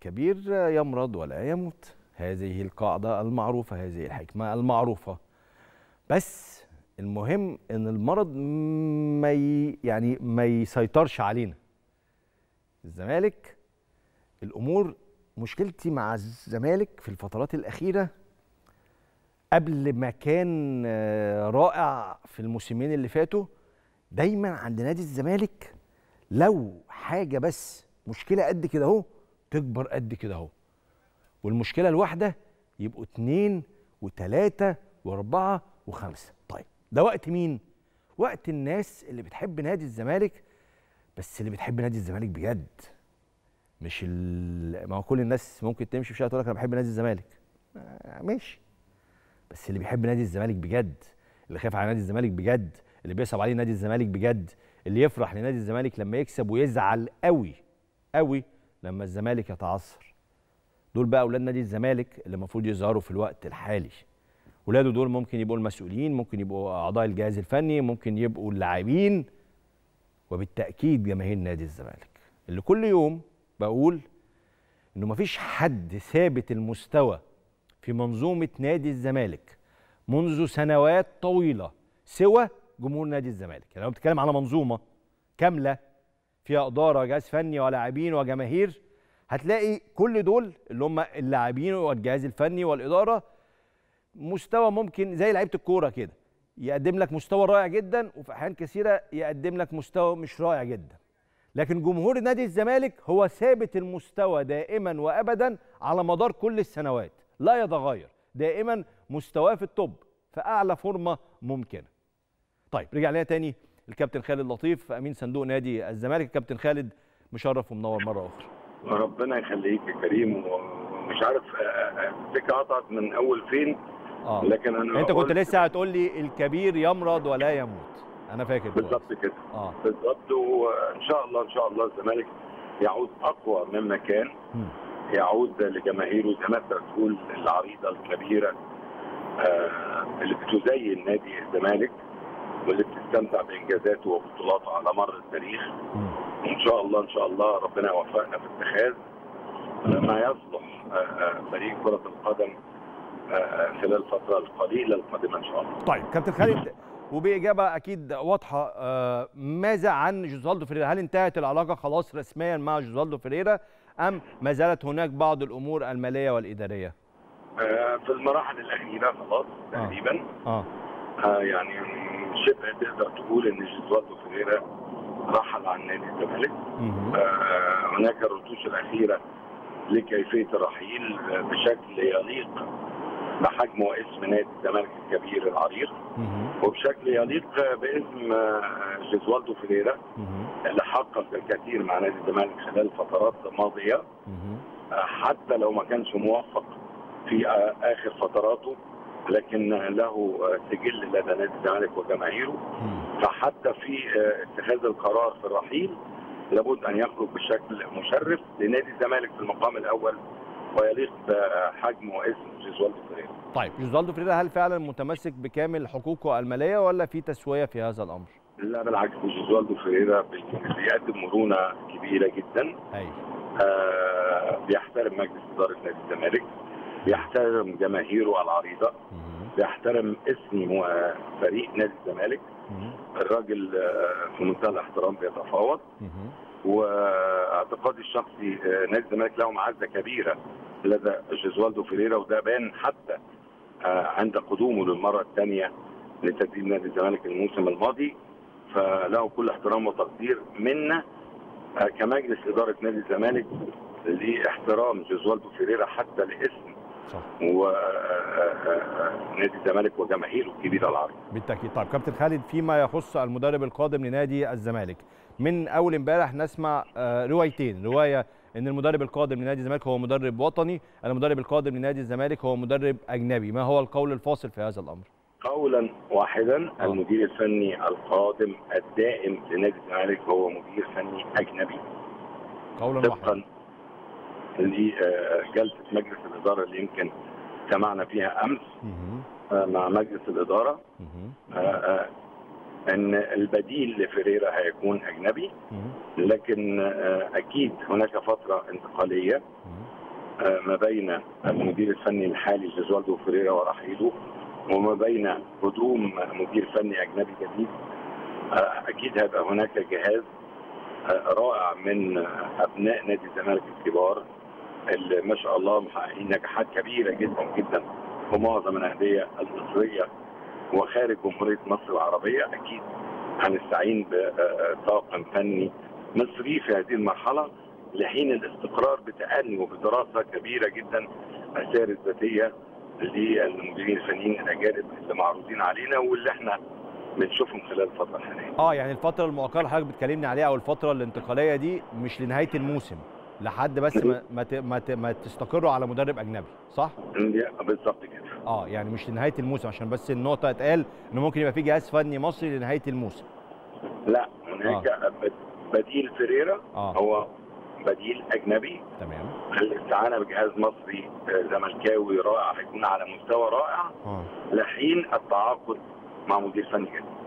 الكبير يمرض ولا يموت هذه القاعدة المعروفة هذه الحكمة المعروفة بس المهم ان المرض ما ي... يعني ما يسيطرش علينا الزمالك الامور مشكلتي مع الزمالك في الفترات الاخيره قبل ما كان آه، رائع في الموسمين اللي فاتوا دايما عند نادي الزمالك لو حاجه بس مشكله قد كده اهو تكبر قد كده اهو والمشكله الواحده يبقوا اتنين وتلاته واربعه وخمسه طيب ده وقت مين وقت الناس اللي بتحب نادي الزمالك بس اللي بتحب نادي الزمالك بجد مش ال... ما هو كل الناس ممكن تمشي في شارع تقول لك انا بحب نادي الزمالك آه، ماشي بس اللي بيحب نادي الزمالك بجد اللي خايف على نادي الزمالك بجد اللي بيصعب عليه نادي الزمالك بجد اللي يفرح لنادي الزمالك لما يكسب ويزعل قوي قوي لما الزمالك يتعثر دول بقى اولاد نادي الزمالك اللي المفروض يظهروا في الوقت الحالي ولاده دول ممكن يبقوا المسؤولين ممكن يبقوا اعضاء الجهاز الفني ممكن يبقوا اللاعبين وبالتاكيد جماهير نادي الزمالك اللي كل يوم بقول انه مفيش حد ثابت المستوى في منظومه نادي الزمالك منذ سنوات طويله سوى جمهور نادي الزمالك يعني لو بتتكلم على منظومه كامله فيها اداره جهاز فني ولاعبين وجماهير هتلاقي كل دول اللي هم اللاعبين والجهاز الفني والاداره مستوى ممكن زي لعيبه الكوره كده يقدم لك مستوى رائع جدا وفي احيان كثيره يقدم لك مستوى مش رائع جدا لكن جمهور نادي الزمالك هو ثابت المستوى دائما وابدا على مدار كل السنوات لا يتغير دائما مستواه في التوب في اعلى فورمه ممكنه طيب رجع لنا تاني الكابتن خالد لطيف امين صندوق نادي الزمالك الكابتن خالد مشرف ومنور مره اخرى ربنا يخليك يا كريم ومش عارف آه، آه، السكه قطعت من اول فين اه لكن انا انت كنت قلت لسه هتقول لي الكبير يمرض ولا يموت انا فاكر دلوقتي. بالظبط كده اه بالظبط وان شاء الله ان شاء الله الزمالك يعود اقوى مما كان مم. يعود لجماهيره زي ما انت بتقول العريضه الكبيره آه، اللي بتزين نادي الزمالك واللي بتستمتع بانجازاته وبطولاته على مر التاريخ مم. ان شاء الله ان شاء الله ربنا يوفقنا في اتخاذ ما يصلح آه، آه، فريق كره القدم آه، خلال الفتره القليله القادمه ان شاء الله طيب كابتن خالد وباجابه اكيد واضحه آه ماذا عن جوزالدو فيريرا هل انتهت العلاقه خلاص رسميا مع جوزالدو فيريرا ام ما زالت هناك بعض الامور الماليه والاداريه آه، في المراحل الاخيره خلاص تقريبا اه آه، يعني شبه تقدر تقول ان جيزوالدو فيريرا رحل عن نادي الزمالك مهم. آه، هناك الرتوش الاخيره لكيفيه الرحيل آه، بشكل يليق بحجم واسم نادي الزمالك الكبير العريق مهم. وبشكل يليق آه، باسم آه، جيزوالدو فيريرا مهم. اللي حقق الكثير مع نادي الزمالك خلال فترات ماضيه مهم. آه، حتى لو ما كانش موفق في آه، اخر فتراته لكن له آه، سجل لدى نادي الزمالك وجماهيره مم. فحتى في آه، اتخاذ القرار في الرحيل لابد ان يخرج بشكل مشرف لنادي الزمالك في المقام الاول ويليق بحجم واسم جيزوالدو فيريرا. طيب جوزالدو فيريرا هل فعلا متمسك بكامل حقوقه الماليه ولا في تسويه في هذا الامر؟ لا بالعكس جيزوالدو فيريرا بي- بيقدم مرونه كبيره جدا ايوه آه، بيحترم مجلس اداره نادي الزمالك بيحترم جماهيره العريضه مهم. بيحترم اسم و- فريق نادي الزمالك مهم. الراجل آه، في منتهى الاحترام بيتفاوض مهم. واعتقادي الشخصي آه، نادي الزمالك له معزه كبيره لدى جيزوالدو فيريرا وده بان حتى آه، عند قدومه للمره الثانيه لتدريب نادي الزمالك الموسم الماضي فله كل احترام وتقدير منا آه، كمجلس اداره نادي الزمالك لاحترام جيزوالدو فيريرا حتى لاسم صح ونادي الزمالك وجماهيره الكبيره العريضه. بالتاكيد طيب كابتن خالد فيما يخص المدرب القادم لنادي الزمالك من اول امبارح نسمع آه، روايتين روايه ان المدرب القادم لنادي الزمالك هو مدرب وطني المدرب القادم لنادي الزمالك هو مدرب اجنبي ما هو القول الفاصل في هذا الامر قولا واحدا آه. المدير الفني القادم الدائم لنادي الزمالك هو مدير فني اجنبي قولا واحدا طبقا لجلسه مجلس الاداره اللي يمكن سمعنا فيها امس مهم. آه، مع مجلس الاداره مهم. آه، آه، ان البديل لفريرا هيكون اجنبي مهم. لكن آه، اكيد هناك فتره انتقاليه مهم. آه، ما بين المدير الفني الحالي جوزوالدو فيريرا ورحيله وما بين قدوم مدير فني اجنبي جديد آه، اكيد هيبقى هناك جهاز آه، رائع من آه، ابناء نادي الزمالك الكبار اللي ما شاء الله محققين نجاحات كبيره جدا جدا في معظم الانديه المصريه وخارج جمهوريه مصر العربيه اكيد هنستعين بطاقم فني مصري في هذه المرحله لحين الاستقرار بتأني وبدراسه كبيره جدا السير الذاتيه للمديرين الفنيين الاجانب اللي معروضين علينا واللي احنا بنشوفهم خلال الفتره الحاليه. اه يعني الفتره المؤقته اللي حضرتك بتكلمني عليها او الفتره الانتقاليه دي مش لنهايه الموسم لحد بس ما ما ت- ما, ت- ما تستقروا على مدرب اجنبي صح بالظبط كده. اه يعني مش لنهايه الموسم عشان بس النقطه اتقال ان ممكن يبقى في جهاز فني مصري لنهايه الموسم لا هناك بديل فيريرا اه هو بديل اجنبي تمام الاستعانه بجهاز مصري آه، زملكاوي رائع هيكون على مستوى رائع اه لحين التعاقد مع مدير فني جديد